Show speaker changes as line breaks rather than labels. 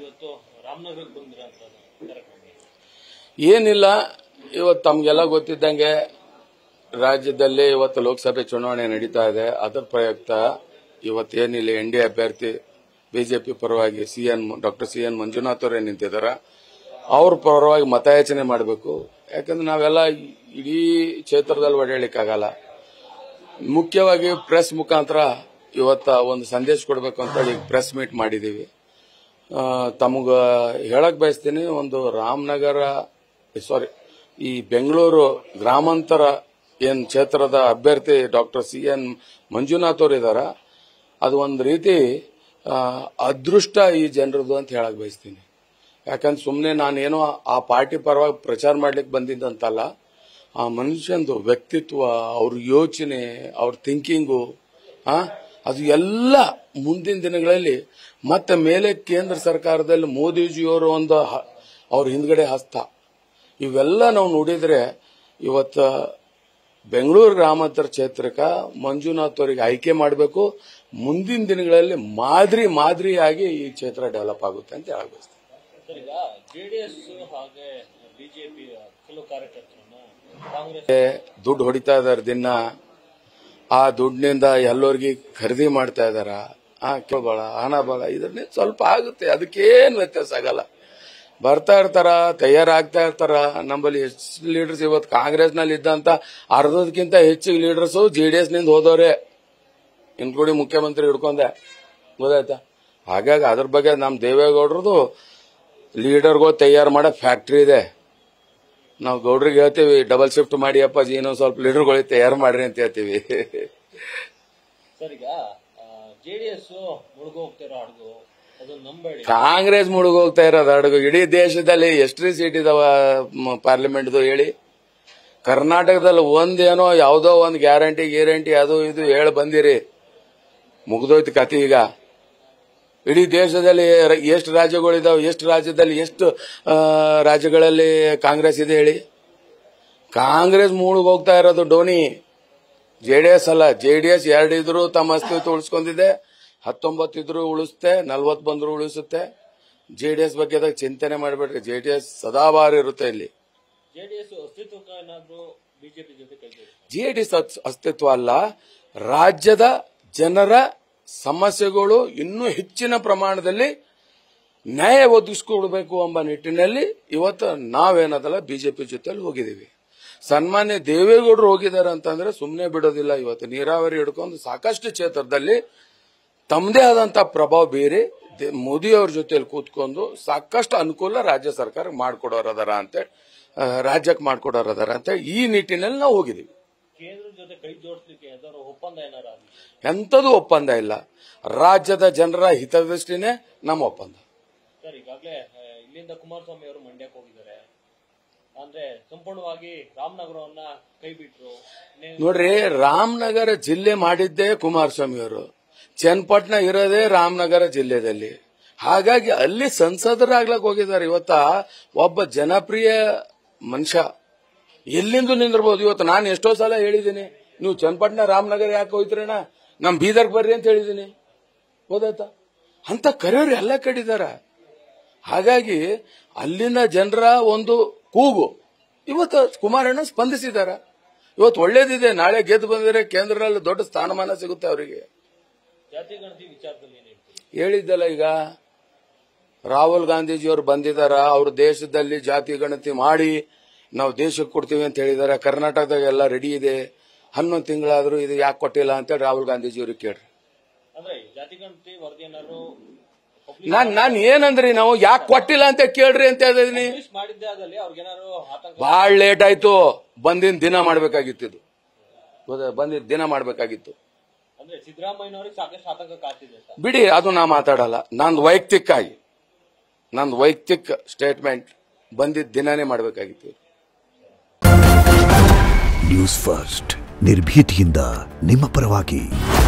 ಇವತ್ತು ರಾಮನಗರಕ್ಕೆ ಬಂದಿರೋಂಥದ್ದು ಕಾರ್ಯಕ್ರಮ
ಏನಿಲ್ಲ ಇವತ್ತು ತಮ್ಗೆಲ್ಲ ಗೊತ್ತಿದ್ದಂಗೆ ರಾಜ್ಯದಲ್ಲಿ ಇವತ್ತು ಲೋಕಸಭೆ ಚುನಾವಣೆ ನಡೀತಾ ಇದೆ ಅದರ ಪ್ರಯುಕ್ತ ಇವತ್ತೇನಿಲ್ಲ ಎನ್ ಡಿ ಅಭ್ಯರ್ಥಿ ಬಿಜೆಪಿ ಪರವಾಗಿ C N doctor C N Manjunath ಅವರೇ ನಿಂತಿದ್ದಾರ ಅವ್ರ ಪರವಾಗಿ ಮತಯಾಚನೆ ಮಾಡಬೇಕು ಯಾಕಂದ್ರೆ ನಾವೆಲ್ಲ ಇಡೀ ಕ್ಷೇತ್ರದಲ್ಲಿ ಓಡಾಡಲಿಕ್ಕಾಗಲ್ಲ ಮುಖ್ಯವಾಗಿ ಪ್ರೆಸ್ ಮುಖಾಂತರ ಇವತ್ತ ಒಂದು ಸಂದೇಶ ಕೊಡಬೇಕು ಅಂತ ಈಗ ಪ್ರೆಸ್ ಮೀಟ್ ಮಾಡಿದೀವಿ ಆ, ತಮಗ ಹೇಳಕ್ ಬಯಸ್ತೀನಿ ಒಂದು ರಾಮನಗರ ಸಾರಿ ಈ ಬೆಂಗಳೂರು ಗ್ರಾಮಾಂತರ ಏನ್ ಕ್ಷೇತ್ರದ ಅಭ್ಯರ್ಥಿ ಡಾಕ್ಟರ್ ಸಿ ಎನ್ ಮಂಜುನಾಥ್ ಅವರು ಇದಾರ ಅದು ಒಂದು ರೀತಿ ಆ, ಅದೃಷ್ಟ ಈ ಜನರದು ಅಂತ ಹೇಳಕ್ ಬಯಸ್ತೀನಿ ಯಾಕಂದ್ರೆ ಸುಮ್ಮನೆ ನಾನೇನೋ ಆ ಪಾರ್ಟಿ ಪರವಾಗಿ ಪ್ರಚಾರ ಮಾಡ್ಲಿಕ್ಕೆ ಬಂದಿದ್ದಂತಲ್ಲ ಆ ಮನುಷ್ಯಂದು ವ್ಯಕ್ತಿತ್ವ ಅವ್ರ ಯೋಚನೆ ಅವ್ರ ಥಿಂಕಿಂಗು ಆ ಅದು ಎಲ್ಲ ಮುಂದಿನ ದಿನಗಳಲ್ಲಿ ಮತ್ತೆ ಮೇಲೆ ಕೇಂದ್ರ ಸರ್ಕಾರದಲ್ಲಿ ಮೋದಿಜಿಯವರು ಒಂದು ಹ- ಅವ್ರ ಹಿಂದ್ಗಡೆ ಹಸ್ತ ಇವೆಲ್ಲ ನಾವು ನೋಡಿದ್ರೆ ಇವತ್ತ ಬೆಂಗಳೂರು ಗ್ರಾಮಾಂತರ ಕ್ಷೇತ್ರಕ್ಕೆ ಮಂಜುನಾಥ್ ಅವರಿಗೆ ಆಯ್ಕೆ ಮಾಡಬೇಕು ಮುಂದಿನ ದಿನಗಳಲ್ಲಿ ಮಾದರಿ ಮಾದರಿಯಾಗಿ ಈ ಕ್ಷೇತ್ರ ಡೆವಲಪ್ ಆಗುತ್ತೆ ಅಂತ ಹೇಳಬೇಕು
ಸರ್ ಈಗ ಜೆಡಿಎಸ್ ಹಾಗೆ ಬಿಜೆಪಿ ಕೆಲವು ಕಾರ್ಯಕರ್ತರನ್ನ ಕಾಂಗ್ರೆಸ್
ದುಡ್ಡು ಹೊಡಿತಾ ಇದಾರೆ ದಿನ ಆ ದುಡ್ಡಿನಿಂದ ಎಲ್ಲರಿಗೆ ಖರೀದಿ ಮಾಡ್ತಾ ಇದಾರ ಆ ಬಳ ಹಣ ಬಳ ಇದರಿಂದ ಸ್ವಲ್ಪ ಆಗುತ್ತೆ ಅದಕ್ಕೇನು ವ್ಯತ್ಯಾಸ ಆಗಲ್ಲ ಬರ್ತಾ ಇರ್ತಾರ ತಯಾರಾಗ್ತಾ ಇರ್ತಾರ ನಮ್ಮಲ್ಲಿ ಎಷ್ಟು ಲೀಡರ್ಸ್ ಇವತ್ತು ಕಾಂಗ್ರೆಸ್ನಲ್ಲಿ ಇದ್ದಂತ ಅರ್ಧದಕ್ಕಿಂತ ಹೆಚ್ಚಿಗೆ ಲೀಡರ್ಸ್ ಜೆಡಿಎಸ್ ನಿಂದ ಹೋದವ್ರೆ ಇನ್ಕ್ಲೂಡಿಂಗ್ ಮುಖ್ಯಮಂತ್ರಿ ಹಿಡ್ಕೊಂಡೆ ಗೊತ್ತಾಯ್ತಾ ಹಾಗಾಗಿ ಅದ್ರ ಬಗ್ಗೆ ನಮ್ಮ ದೇವೇಗೌಡರದು ಲೀಡರ್ಗಳು ತಯಾರು ಮಾಡೋ ಫ್ಯಾಕ್ಟ್ರಿ ಇದೆ ನಾವು ಗೌಡ್ರಿಗೆ ಹೇಳ್ತೀವಿ ಡಬಲ್ ಶಿಫ್ಟ್ ಮಾಡಿ ಅಪ್ಪಾಜಿ ಇನ್ನೊಂದ್ ಸ್ವಲ್ಪ ಲೀಡರ್ಗಳಿಗೆ ತಯಾರು ಮಾಡ್ರಿ ಅಂತ ಹೇಳ್ತೀವಿ
ಸರ್ ಈಗ ಜೆಡಿಎಸ್ ಮುಳುಗೋಗ್ತಿರೋ ಹಡಗು ಅದು ನಂಬೇಡಿ
ಕಾಂಗ್ರೆಸ್ ಮುಳುಗೋಗ್ತಾ ಇರೋದು ಅಡುಗು ಇಡೀ ದೇಶದಲ್ಲಿ ಎಷ್ಟು ಸೀಟ್ ಇದಾವ ಪಾರ್ಲಿಮೆಂಟ್ದು ಹೇಳಿ ಕರ್ನಾಟಕದಲ್ಲಿ ಒಂದೇನೋ ಯಾವುದೋ ಒಂದು ಗ್ಯಾರಂಟಿ ಗ್ಯಾರಂಟಿ ಅದು ಇದು ಹೇಳಿ ಬಂದಿರಿ ಮುಗ್ದೋಯ್ತು ಕತೆ ಈಗ ಇಡೀ ದೇಶದಲ್ಲಿ ರ- ಎಷ್ಟು ರಾಜ್ಯಗಳಿದಾವೆ ಎಷ್ಟು ರಾಜ್ಯದಲ್ಲಿ ಎಷ್ಟು ಆ, ರಾಜ್ಯಗಳಲ್ಲಿ ಕಾಂಗ್ರೆಸ್ ಇದೆ ಹೇಳಿ ಕಾಂಗ್ರೆಸ್ ಮೂಳಿಗೆ ಹೋಗ್ತಾ ಇರೋದು ಡೋನಿ ಜೆಡಿಎಸ್ ಅಲ್ಲ ಜೆಡಿಎಸ್ ಎರಡಿದ್ರು ತಮ್ಮ ಅಸ್ತಿತ್ವ ಉಳಿಸ್ಕೊಂಡಿದೆ ಹತ್ತೊಂಬತ್ತು ಇದ್ರು ಉಳಿಸುತ್ತೆ ನಲ್ವತ್ತು ಬಂದ್ರು ಉಳಿಸುತ್ತೆ ಜೆಡಿಎಸ್ ಬಗ್ಗೆ ಚಿಂತನೆ ಮಾಡಬೇಡ್ರಿ ಜೆಡಿಎಸ್ ಸದಾಬಾರ ಇರುತ್ತೆ ಇಲ್ಲಿ
ಜೆಡಿಎಸ್ ಅಸ್ತಿತ್ವಕ್ಕೆ ಏನಾದ್ರು ಬಿಜೆಪಿ ಜೊತೆ ಕೈ ಜೋಡಿಸ್ತಾರೆ
ಜೆಡಿಎಸ್ ಅಸ್ತಿತ್ವ ಅಲ್ಲ ರಾಜ್ಯದ ಜನರ ಸಮಸ್ಯೆಗಳು ಇನ್ನೂ ಹೆಚ್ಚಿನ ಪ್ರಮಾಣದಲ್ಲಿ ನ್ಯಾಯ ಒದಗಿಸ್ಕೊಡ್ಬೇಕು ಎಂಬ ನಿಟ್ಟಿನಲ್ಲಿ ಇವತ್ತು ನಾವೇನದಲ್ಲ ಬಿಜೆಪಿ ಜೊತೆಲಿ ಹೋಗಿದ್ದೀವಿ ಸನ್ಮಾನ್ಯ ದೇವೇಗೌಡರು ಹೋಗಿದ್ದಾರೆ ಅಂತಂದ್ರೆ ಸುಮ್ಮನೆ ಬಿಡೋದಿಲ್ಲ ಇವತ್ತು ನೀರಾವರಿ ಹಿಡ್ಕೊಂಡು ಸಾಕಷ್ಟು ಕ್ಷೇತ್ರದಲ್ಲಿ ತಮ್ಮದೇ ಆದಂತ ಪ್ರಭಾವ ಬೀರಿ ದೆ- ಮೋದಿ ಅವ್ರ ಜೊತೆಲಿ ಕೂತ್ಕೊಂಡು ಸಾಕಷ್ಟು ಅನುಕೂಲ ರಾಜ್ಯ ಸರ್ಕಾರ ಮಾಡ್ಕೊಡೋರದಾರ ಅಂತ ರಾಜ್ಯಕ್ಕೆ ಮಾಡ್ಕೊಡೋರದಾರ ಅಂತ ಈ ನಿಟ್ಟಿನಲ್ಲಿ ನಾವು ಹೋಗಿದ್ದೀವಿ
ಕೇಂದ್ರದ ಜೊತೆ ಕೈ ಜೋಡಿಸ್ಲಿಕ್ಕೆ ಯಾವ್ದಾದ್ರು ಒಪ್ಪಂದ ಏನಾರ ಆಗ್ಲಿ
ಎಂಥದ್ದು ಒಪ್ಪಂದ ಇಲ್ಲ ರಾಜ್ಯದ ಜನರ ಹಿತದೃಷ್ಟಿನೇ ನಮ್ಮ ಒಪ್ಪಂದ
ಸರ್ ಈಗಾಗಲೇ ಇಲ್ಲಿಂದ ಕುಮಾರಸ್ವಾಮಿ ಅವರು ಮಂಡ್ಯಕ್ಕೆ ಹೋಗಿದ್ದಾರೆ ಅಂದ್ರೆ ಸಂಪೂರ್ಣವಾಗಿ ರಾಮನಗರವನ್ನ ಕೈ ಬಿಟ್ರು ಇನ್ನೇನು
ನೋಡ್ರಿ ರಾಮನಗರ ಜಿಲ್ಲೆ ಮಾಡಿದ್ದೇ ಕುಮಾರಸ್ವಾಮಿ ಅವರು ಚನ್ನಪಟ್ಟಣ ಇರೋದೇ ರಾಮನಗರ ಜಿಲ್ಲೆಯಲ್ಲಿ ಹಾಗಾಗಿ ಅಲ್ಲಿ ಸಂಸದರಾಗ್ಲಕ್ ಹೋಗಿದ್ದಾರೆ ಇವತ್ತ ಒಬ್ಬ ಜನಪ್ರಿಯ ಮನುಷ್ಯ ಎಲ್ಲಿಂದ ನಿಂದಿರ್ಬೋದು ಇವತ್ತು ನಾನು ಎಷ್ಟೋ ಸಲ ಹೇಳಿದ್ದೀನಿ ನೀವು ಚನ್ನಪಟ್ಟಣ ರಾಮನಗರ ಯಾಕೆ ಹೋಯ್ತಿರಣ್ಣ ನಮ್ ಬೀದರ್ಗ್ ಬರ್ರಿ ಅಂತ ಹೇಳಿದ್ದೀನಿ ಹೋದಾಯ್ತಾ ಅಂತ ಕರೆಯೋರು ಎಲ್ಲ ಕಡಿದಾರ ಹಾಗಾಗಿ ಅಲ್ಲಿನ ಜನರ ಒಂದು ಕೂಗು ಇವತ್ತು ಕುಮಾರಣ್ಣ ಸ್ಪಂದಿಸಿದಾರ ಇವತ್ತು ಒಳ್ಳೇದಿದೆ ನಾಳೆ ಗೆದ್ದು ಬಂದರೆ ಕೇಂದ್ರದಲ್ಲಿ ದೊಡ್ಡ ಸ್ಥಾನಮಾನ ಸಿಗುತ್ತೆ ಅವರಿಗೆ
ಜಾತಿ ಗಣತಿ ವಿಚಾರದಲ್ಲಿ ಏನ್ ಹೇಳ್ತೀವಿ
ಹೇಳಿದ್ದಲ್ಲ ಈಗ ರಾಹುಲ್ ಗಾಂಧೀಜಿಯವರು ಬಂದಿದಾರ ಅವ್ರ ದೇಶದಲ್ಲಿ ಜಾತಿ ಗಣತಿ ಮಾಡಿ ನಾವು ದೇಶಕ್ಕೆ ಕೊಡ್ತೀವಿ ಅಂತ ಹೇಳಿದಾರೆ ಕರ್ನಾಟಕದಾಗ ಎಲ್ಲ ರೆಡಿ ಇದೆ ಹನ್ನೊಂದು ತಿಂಗಳಾದ್ರೂ ಇದು ಯಾಕೆ ಕೊಟ್ಟಿಲ್ಲ ಅಂತೇಳಿ ರಾಹುಲ್ ಗಾಂಧೀಜಿಯವ್ರಿಗೆ ಕೇಳ್ರಿ
ಅಂದ್ರೆ ಈ ಜಾತಿ ಗಣತಿ ವರದಿ ಏನಾದ್ರು ಪಬ್ಲಿಷ್
ನಾನ್ ನಾನ್ ಏನಂದ್ರಿ ನಾವು ಯಾಕೆ ಕೊಟ್ಟಿಲ್ಲ ಅಂತ ಕೇಳ್ರಿ ಅಂತ ಹೇಳಿದೀನಿ
ಮಾಡಿದ್ದೇ ಆದಲ್ಲಿ ಅವ್ರಿಗೇನಾದ್ರು ಆತಂಕ
ಬಹಳ ಲೇಟ್ ಆಯ್ತು ಬಂದಿನ ದಿನ ಮಾಡ್ಬೇಕಾಗಿತ್ತು ಇದು ಹೌದಾ? ಬಂದಿದ್ದ ದಿನ ಮಾಡ್ಬೇಕಾಗಿತ್ತು
ಅಂದ್ರೆ ಸಿದ್ದರಾಮಯ್ಯನವ್ರಿಗೆ ಸಾಕಷ್ಟು ಆತಂಕ ಕಾಡ್ತಿದೆ ಸರ್
ಬಿಡಿ ಅದು ನಾ ಮಾತಾಡಲ್ಲ ನಂದು ವೈಯಕ್ತಿಕ ಆಗಿ ನಂದು ವೈಯಕ್ತಿಕ ಸ್ಟೇಟ್ಮೆಂಟ್ ಬಂದಿದ್ದ ದಿನನೇ ಮಾಡ್ಬೇಕಾಗಿತ್ತು
ನ್ಯೂಸ್ ಫಸ್ಟ್ ನಿರ್ಭೀತಿಯಿಂದ ನಿಮ್ಮ ಪರವಾಗಿ